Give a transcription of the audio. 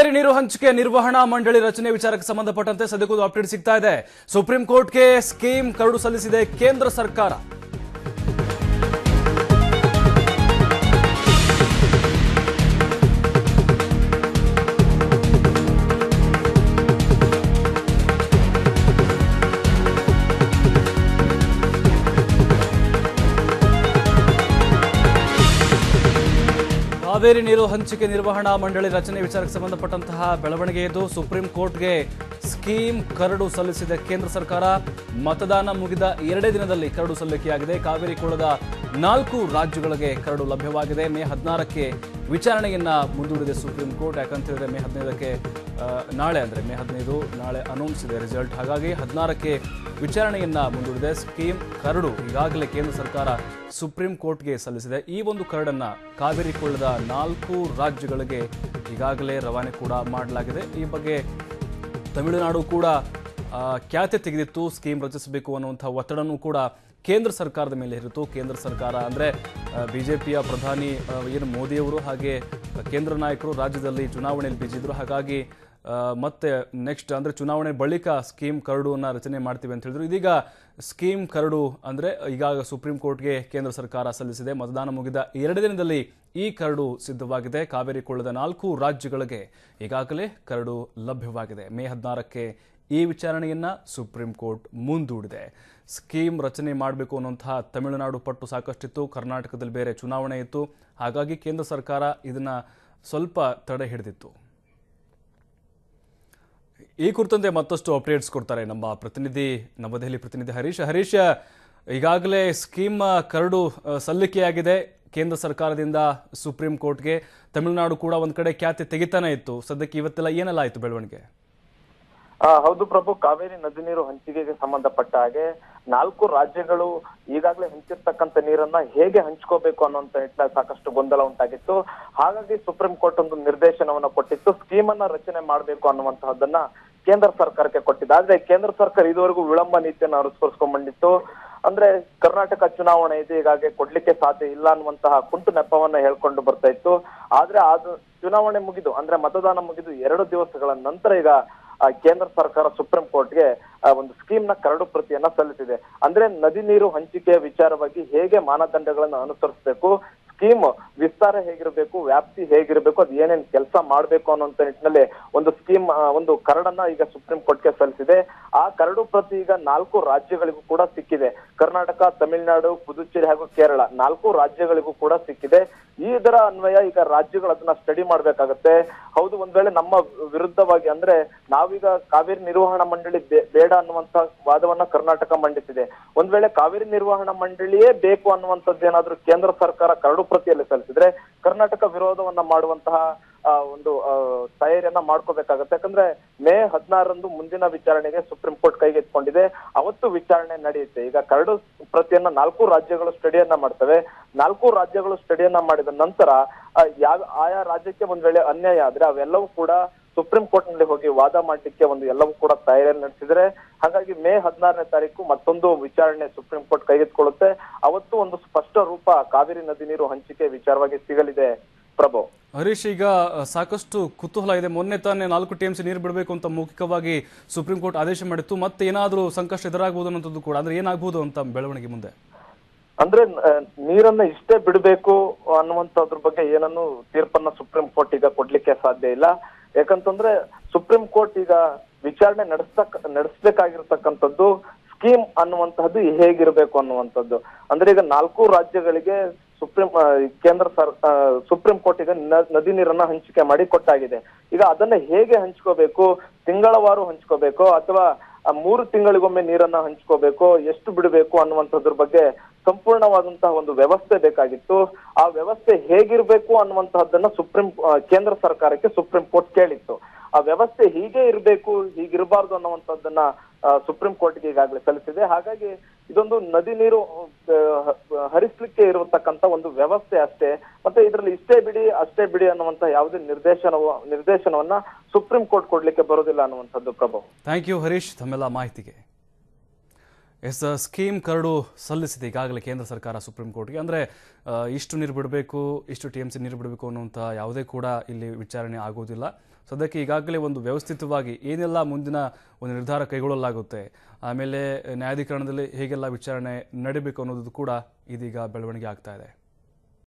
ಕಾವೇರಿ ನೀರು ಹಂಚಿಕೆ ನಿರ್ವಹಣಾ ಮಂಡಳಿ ರಚನೆ ವಿಚಾರಕ್ಕೆ ಸಂಬಂಧಪಟ್ಟಂತೆ ಸದ್ಯಕ್ಕೊಂದು ಅಪ್ಡೇಟ್ ಸಿಗ್ತಾ ಇದೆ ಸುಪ್ರೀಂ ಕೋರ್ಟ್ಗೆ ಸ್ಕೀಮ್ ಕರಡು ಸಲ್ಲಿಸಿದೆ ಕೇಂದ್ರ ಸರ್ಕಾರ ಕಾವೇರಿ ನೀರು ಹಂಚಿಕೆ ನಿರ್ವಹಣಾ ಮಂಡಳಿ ರಚನೆ ವಿಚಾರಕ್ಕೆ ಸಂಬಂಧಪಟ್ಟಂತಹ ಬೆಳವಣಿಗೆ ಇದು ಸುಪ್ರೀಂ ಕೋರ್ಟ್ಗೆ ಸ್ಕೀಮ್ ಕರಡು ಸಲ್ಲಿಸಿದೆ ಕೇಂದ್ರ ಸರ್ಕಾರ ಮತದಾನ ಮುಗಿದ ಎರಡೇ ದಿನದಲ್ಲಿ ಕರಡು ಸಲ್ಲಿಕೆಯಾಗಿದೆ ಕಾವೇರಿ ಕುಳದ ನಾಲ್ಕು ರಾಜ್ಯಗಳಿಗೆ ಕರಡು ಲಭ್ಯವಾಗಿದೆ ಮೇ ಹದಿನಾರಕ್ಕೆ ವಿಚಾರಣೆಯನ್ನ ಮುಂದೂಡಿದೆ ಸುಪ್ರೀಂ ಕೋರ್ಟ್ ಯಾಕಂತ ಹೇಳಿದ್ರೆ ಮೇ ಹದಿನೈದಕ್ಕೆ ಆ, ನಾಳೆ ಅಂದ್ರೆ ಮೇ ಹದಿನೈದು ನಾಳೆ ಅನೌನ್ಸ್ ಇದೆ ರಿಸಲ್ಟ್ ಹಾಗಾಗಿ ಹದಿನಾರಕ್ಕೆ ವಿಚಾರಣೆಯನ್ನ ಮುಂದೂಡಿದೆ ಸ್ಕೀಮ್ ಕರಡು ಈಗಾಗಲೇ ಕೇಂದ್ರ ಸರ್ಕಾರ ಸುಪ್ರೀಂ ಕೋರ್ಟ್ಗೆ ಸಲ್ಲಿಸಿದೆ ಈ ಒಂದು ಕರಡನ್ನ ಕಾವೇರಿ ಕೊಳ್ಳದ ನಾಲ್ಕು ರಾಜ್ಯಗಳಿಗೆ ಈಗಾಗಲೇ ರವಾನೆ ಕೂಡ ಮಾಡಲಾಗಿದೆ ಈ ಬಗ್ಗೆ ತಮಿಳುನಾಡು ಕೂಡ ಆ, ಖ್ಯಾತೆ ತೆಗೆದಿತ್ತು ಸ್ಕೀಮ್ ರಚಿಸಬೇಕು ಅನ್ನುವಂಥ ಒತ್ತಡನೂ ಕೂಡ ಕೇಂದ್ರ ಸರ್ಕಾರದ ಮೇಲೆ ಇರಿತು ಕೇಂದ್ರ ಸರ್ಕಾರ ಅಂದರೆ ಬಿಜೆಪಿಯ ಪ್ರಧಾನಿ ಆ, ಏನು ಮೋದಿಯವರು ಹಾಗೆ ಕೇಂದ್ರ ನಾಯಕರು ರಾಜ್ಯದಲ್ಲಿ ಚುನಾವಣೆಯಲ್ಲಿ ಬಿಜಿದ್ರು ಹಾಗಾಗಿ ಆ, ಮತ್ತೆ ನೆಕ್ಸ್ಟ್ ಅಂದರೆ ಚುನಾವಣೆ ಬಳಿಕ ಸ್ಕೀಮ್ ಕರಡುವನ್ನು ರಚನೆ ಮಾಡ್ತೀವಿ ಅಂತ ಹೇಳಿದ್ರು ಇದೀಗ ಸ್ಕೀಮ್ ಕರಡು ಅಂದರೆ ಈಗ ಸುಪ್ರೀಂ ಕೋರ್ಟ್ಗೆ ಕೇಂದ್ರ ಸರ್ಕಾರ ಸಲ್ಲಿಸಿದೆ ಮತದಾನ ಮುಗಿದ ಎರಡು ದಿನದಲ್ಲಿ ಈ ಕರಡು ಸಿದ್ಧವಾಗಿದೆ ಕಾವೇರಿ ಕೊಳ್ಳದ ನಾಲ್ಕು ರಾಜ್ಯಗಳಿಗೆ ಈಗಾಗಲೇ ಕರಡು ಲಭ್ಯವಾಗಿದೆ ಮೇ ಹದಿನಾರಕ್ಕೆ ಈ ವಿಚಾರಣೆಯನ್ನ ಸುಪ್ರೀಂ ಕೋರ್ಟ್ ಮುಂದೂಡಿದೆ ಸ್ಕೀಮ್ ರಚನೆ ಮಾಡಬೇಕು ಅನ್ನುವಂತಹ ತಮಿಳುನಾಡು ಪಟ್ಟು ಸಾಕಷ್ಟಿತ್ತು ಕರ್ನಾಟಕದಲ್ಲಿ ಬೇರೆ ಚುನಾವಣೆ ಇತ್ತು ಹಾಗಾಗಿ ಕೇಂದ್ರ ಸರ್ಕಾರ ಇದನ್ನ ಸ್ವಲ್ಪ ತಡೆ ಹಿಡಿದಿತ್ತು ಈ ಕುರಿತಂತೆ ಮತ್ತಷ್ಟು ಅಪ್ಡೇಟ್ಸ್ ಕೊಡ್ತಾರೆ ನಮ್ಮ ಪ್ರತಿನಿಧಿ ನವದೆಹಲಿ ಪ್ರತಿನಿಧಿ ಹರೀಶ್ ಹರೀಶ್ ಈಗಾಗಲೇ ಸ್ಕೀಮ್ ಕರಡು ಆ, ಸಲ್ಲಿಕೆಯಾಗಿದೆ ಕೇಂದ್ರ ಸರ್ಕಾರದಿಂದ ಸುಪ್ರೀಂ ಕೋರ್ಟ್ಗೆ ತಮಿಳುನಾಡು ಕೂಡ ಒಂದ್ ಕಡೆ ಖ್ಯಾತಿ ತೆಗಿತಾನೆ ಇತ್ತು ಸದ್ಯಕ್ಕೆ ಇವತ್ತೆಲ್ಲ ಏನೆಲ್ಲ ಆಯ್ತು ಬೆಳವಣಿಗೆ ಆ, ಹೌದು ಪ್ರಭು ಕಾವೇರಿ ನದಿ ನೀರು ಹಂಚಿಕೆಗೆ ಸಂಬಂಧಪಟ್ಟ ಹಾಗೆ ನಾಲ್ಕು ರಾಜ್ಯಗಳು ಈಗಾಗಲೇ ಹಂಚಿರ್ತಕ್ಕಂಥ ನೀರನ್ನ ಹೇಗೆ ಹಂಚ್ಕೋಬೇಕು ಅನ್ನುವಂತ ನಿಟ್ಟಿನಲ್ಲಿ ಸಾಕಷ್ಟು ಗೊಂದಲ ಉಂಟಾಗಿತ್ತು ಹಾಗಾಗಿ ಸುಪ್ರೀಂ ಕೋರ್ಟ್ ಒಂದು ನಿರ್ದೇಶನವನ್ನ ಕೊಟ್ಟಿತ್ತು ಸ್ಕೀಮ್ ಅನ್ನ ರಚನೆ ಮಾಡಬೇಕು ಅನ್ನುವಂತಹದ್ದನ್ನ ಕೇಂದ್ರ ಸರ್ಕಾರಕ್ಕೆ ಕೊಟ್ಟಿದೆ ಆದ್ರೆ ಕೇಂದ್ರ ಸರ್ಕಾರ ಇದುವರೆಗೂ ವಿಳಂಬ ನೀತಿಯನ್ನು ಅನುಸರಿಸ್ಕೊಂಡ್ ಬಂದಿತ್ತು ಅಂದ್ರೆ ಕರ್ನಾಟಕ ಚುನಾವಣೆ ಇದೆ ಹೀಗಾಗಿ ಕೊಡ್ಲಿಕ್ಕೆ ಸಾಧ್ಯ ಇಲ್ಲ ಅನ್ನುವಂತಹ ಕುಂಟು ನೆಪವನ್ನ ಹೇಳ್ಕೊಂಡು ಬರ್ತಾ ಇತ್ತು ಆದ್ರೆ ಅದು ಚುನಾವಣೆ ಮುಗಿದು ಅಂದ್ರೆ ಮತದಾನ ಮುಗಿದು ಎರಡು ದಿವಸಗಳ ನಂತರ ಈಗ ಆ, ಕೇಂದ್ರ ಸರ್ಕಾರ ಸುಪ್ರೀಂ ಕೋರ್ಟ್ಗೆ ಆ, ಒಂದು ಸ್ಕೀಮ್ ನ ಕರಡು ಪ್ರತಿಯನ್ನ ಸಲ್ಲಿಸಿದೆ ಅಂದ್ರೆ ನದಿ ನೀರು ಹಂಚಿಕೆಯ ವಿಚಾರವಾಗಿ ಹೇಗೆ ಮಾನದಂಡಗಳನ್ನು ಅನುಸರಿಸಬೇಕು ಸ್ಕೀಮ್ ವಿಸ್ತಾರ ಹೇಗಿರಬೇಕು ವ್ಯಾಪ್ತಿ ಹೇಗಿರಬೇಕು ಅದು ಏನೇನ್ ಕೆಲಸ ಮಾಡ್ಬೇಕು ಅನ್ನೋಂತ ನಿಟ್ಟಿನಲ್ಲಿ ಒಂದು ಸ್ಕೀಮ್ ಒಂದು ಕರಡನ್ನ ಈಗ ಸುಪ್ರೀಂ ಕೋರ್ಟ್ಗೆ ಸಲ್ಲಿಸಿದೆ ಆ ಕರಡು ಪ್ರತಿ ಈಗ ನಾಲ್ಕು ರಾಜ್ಯಗಳಿಗೂ ಕೂಡ ಸಿಕ್ಕಿದೆ ಕರ್ನಾಟಕ ತಮಿಳುನಾಡು ಪುದುಚೇರಿ ಹಾಗೂ ಕೇರಳ ನಾಲ್ಕು ರಾಜ್ಯಗಳಿಗೂ ಕೂಡ ಸಿಕ್ಕಿದೆ ಈ ಇದರ ಅನ್ವಯ ಈಗ ರಾಜ್ಯಗಳು ಅದನ್ನ ಸ್ಟಡಿ ಮಾಡ್ಬೇಕಾಗತ್ತೆ ಹೌದು ಒಂದ್ ವೇಳೆ ನಮ್ಮ ವಿರುದ್ಧವಾಗಿ ಅಂದ್ರೆ ನಾವೀಗ ಕಾವೇರಿ ನಿರ್ವಹಣಾ ಮಂಡಳಿ ಬೇ- ಬೇಡ ಅನ್ನುವಂತ ವಾದವನ್ನ ಕರ್ನಾಟಕ ಮಂಡಿಸಿದೆ ಒಂದ್ ವೇಳೆ ಕಾವೇರಿ ನಿರ್ವಹಣಾ ಮಂಡಳಿಯೇ ಬೇಕು ಅನ್ನುವಂಥದ್ದು ಏನಾದ್ರೂ ಕೇಂದ್ರ ಸರ್ಕಾರ ಕರಡು ಪ್ರತಿಯಲ್ಲಿ ಸಲ್ಲಿಸಿದ್ರೆ ಕರ್ನಾಟಕ ವಿರೋಧವನ್ನ ಮಾಡುವಂತಹ ಆ, ಒಂದು ಆ, ತಯಾರಿಯನ್ನ ಮಾಡ್ಕೋಬೇಕಾಗತ್ತೆ ಯಾಕಂದ್ರೆ ಮೇ ಹದಿನಾರರಂದು ಮುಂದಿನ ವಿಚಾರಣೆಗೆ ಸುಪ್ರೀಂ ಕೋರ್ಟ್ ಕೈಗೆತ್ತಿಕೊಂಡಿದೆ ಅವತ್ತು ವಿಚಾರಣೆ ನಡೆಯುತ್ತೆ ಈಗ ಕರಡು ಪ್ರತಿಯನ್ನ ನಾಲ್ಕು ರಾಜ್ಯಗಳು ಸ್ಟಡಿಯನ್ನ ಮಾಡ್ತವೆ ನಾಲ್ಕು ರಾಜ್ಯಗಳು ಸ್ಟಡಿಯನ್ನ ಮಾಡಿದ ನಂತರ ಆ, ಯಾವ ಆಯಾ ರಾಜ್ಯಕ್ಕೆ ಒಂದ್ ವೇಳೆ ಅನ್ಯಾಯ ಆದ್ರೆ ಅವೆಲ್ಲವೂ ಕೂಡ ಸುಪ್ರೀಂ ಕೋರ್ಟ್ ನಲ್ಲಿ ಹೋಗಿ ವಾದ ಮಾಡ್ಲಿಕ್ಕೆ ಒಂದು ಎಲ್ಲವೂ ಕೂಡ ತಯಾರಿ ನಡೆಸಿದ್ರೆ ಹಾಗಾಗಿ ಮೇ ಹದಿನಾರನೇ ತಾರೀಕು ಮತ್ತೊಂದು ವಿಚಾರಣೆ ಸುಪ್ರೀಂ ಕೋರ್ಟ್ ಕೈಗೆತ್ತಿಕೊಳ್ಳುತ್ತೆ ಅವತ್ತು ಒಂದು ಸ್ಪಷ್ಟ ರೂಪ ಕಾವೇರಿ ನದಿ ನೀರು ಹಂಚಿಕೆ ವಿಚಾರವಾಗಿ ಸಿಗಲಿದೆ ಪ್ರಭು ಹರೀಶ್ ಈಗ ಆ, ಸಾಕಷ್ಟು ಕುತೂಹಲ ಇದೆ ಮೊನ್ನೆ ತಾನೇ ನಾಲ್ಕು ಟಿಎಂಸಿ ನೀರು ಬಿಡಬೇಕು ಅಂತ ಮೌಖಿಕವಾಗಿ ಸುಪ್ರೀಂ ಕೋರ್ಟ್ ಆದೇಶ ಮಾಡಿತ್ತು ಮತ್ತೆ ಏನಾದರೂ ಸಂಕಷ್ಟ ಎದುರಾಗಬಹುದು ಅನ್ನೋದು ಕೂಡ ಅಂದ್ರೆ ಏನಾಗಬಹುದು ಅಂತ ಬೆಳವಣಿಗೆ ಮುಂದೆ ಅಂದ್ರೆ ಆ, ನೀರನ್ನ ಇಷ್ಟೇ ಬಿಡಬೇಕು ಅನ್ನುವಂಥದ್ರ ಬಗ್ಗೆ ಏನನ್ನು ತೀರ್ಪನ್ನ ಸುಪ್ರೀಂ ಕೋರ್ಟ್ ಈಗ ಕೊಡ್ಲಿಕ್ಕೆ ಸಾಧ್ಯ ಇಲ್ಲ ಯಾಕಂತಂದ್ರೆ ಸುಪ್ರೀಂ ಕೋರ್ಟ್ ಈಗ ವಿಚಾರಣೆ ನಡೆಸ್ತಕ್ ನಡೆಸಬೇಕಾಗಿರ್ತಕ್ಕಂಥದ್ದು ಸ್ಕೀಮ್ ಅನ್ನುವಂತಹದ್ದು ಹೇಗಿರ್ಬೇಕು ಅನ್ನುವಂಥದ್ದು ಅಂದ್ರೆ ಈಗ ನಾಲ್ಕು ರಾಜ್ಯಗಳಿಗೆ ಸುಪ್ರೀಂ ಆ, ಕೇಂದ್ರ ಸರ್ ಆ, ಸುಪ್ರೀಂ ಕೋರ್ಟ್ ಈಗ ನ- ನದಿ ನೀರನ್ನ ಹಂಚಿಕೆ ಮಾಡಿ ಕೊಟ್ಟಾಗಿದೆ ಈಗ ಅದನ್ನ ಹೇಗೆ ಹಂಚ್ಕೋಬೇಕು ತಿಂಗಳವಾರು ಹಂಚ್ಕೋಬೇಕು ಅಥವಾ ಆ ಮೂರು ತಿಂಗಳಿಗೊಮ್ಮೆ ನೀರನ್ನ ಹಂಚ್ಕೋಬೇಕು ಎಷ್ಟು ಬಿಡಬೇಕು ಅನ್ನುವಂಥದ್ರ ಬಗ್ಗೆ ಸಂಪೂರ್ಣವಾದಂತಹ ಒಂದು ವ್ಯವಸ್ಥೆ ಬೇಕಾಗಿತ್ತು ಆ ವ್ಯವಸ್ಥೆ ಹೇಗಿರ್ಬೇಕು ಅನ್ನುವಂತಹದ್ದನ್ನ ಸುಪ್ರೀಂ ಆ, ಕೇಂದ್ರ ಸರ್ಕಾರಕ್ಕೆ ಸುಪ್ರೀಂ ಕೋರ್ಟ್ ಕೇಳಿತ್ತು ಆ ವ್ಯವಸ್ಥೆ ಹೀಗೆ ಇರಬೇಕು ಹೀಗಿರಬಾರ್ದು ಅನ್ನುವಂಥದ್ದನ್ನ ಆ, ಸುಪ್ರೀಂ ಕೋರ್ಟ್ಗೆ ಈಗಾಗಲೇ ಸಲ್ಲಿಸಿದೆ ಹಾಗಾಗಿ ಇದೊಂದು ನದಿ ನೀರು ಆ, ಹ- ಹರಿಸ್ಲಿಕ್ಕೆ ಇರತಕ್ಕಂತ ಒಂದು ವ್ಯವಸ್ಥೆ ಅಷ್ಟೇ ಮತ್ತೆ ಇದರಲ್ಲಿ ಇಷ್ಟೇ ಬಿಡಿ ಅಷ್ಟೇ ಬಿಡಿ ಅನ್ನುವಂತ ಯಾವುದೇ ನಿರ್ದೇಶನವ ನಿರ್ದೇಶನವನ್ನ ಸುಪ್ರೀಂ ಕೋರ್ಟ್ ಕೊಡ್ಲಿಕ್ಕೆ ಬರೋದಿಲ್ಲ ಅನ್ನುವಂಥದ್ದು ಪ್ರಭು ಥ್ಯಾಂಕ್ ಯು ಹರೀಶ್ ತಮ್ಮೆಲ್ಲ ಮಾಹಿತಿಗೆ ಎಸ್ ಸ್ಕೀಮ್ ಕರಡು ಸಲ್ಲಿಸಿದೆ ಈಗಾಗಲೇ ಕೇಂದ್ರ ಸರ್ಕಾರ ಸುಪ್ರೀಂ ಕೋರ್ಟ್ಗೆ ಅಂದರೆ ಇಷ್ಟು ನೀರು ಬಿಡಬೇಕು ಇಷ್ಟು ಟಿ ಎಮ್ ಸಿ ನೀರು ಬಿಡಬೇಕು ಅನ್ನುವಂಥ ಯಾವುದೇ ಕೂಡ ಇಲ್ಲಿ ವಿಚಾರಣೆ ಆಗೋದಿಲ್ಲ ಸದ್ಯಕ್ಕೆ ಈಗಾಗಲೇ ಒಂದು ವ್ಯವಸ್ಥಿತವಾಗಿ ಏನೆಲ್ಲ ಮುಂದಿನ ಒಂದು ನಿರ್ಧಾರ ಕೈಗೊಳ್ಳಲಾಗುತ್ತೆ ಆಮೇಲೆ ನ್ಯಾಯಾಧೀಕರಣದಲ್ಲಿ ಹೇಗೆಲ್ಲ ವಿಚಾರಣೆ ನಡೀಬೇಕು ಅನ್ನೋದು ಕೂಡ ಇದೀಗ ಬೆಳವಣಿಗೆ ಆಗ್ತಾ ಇದೆ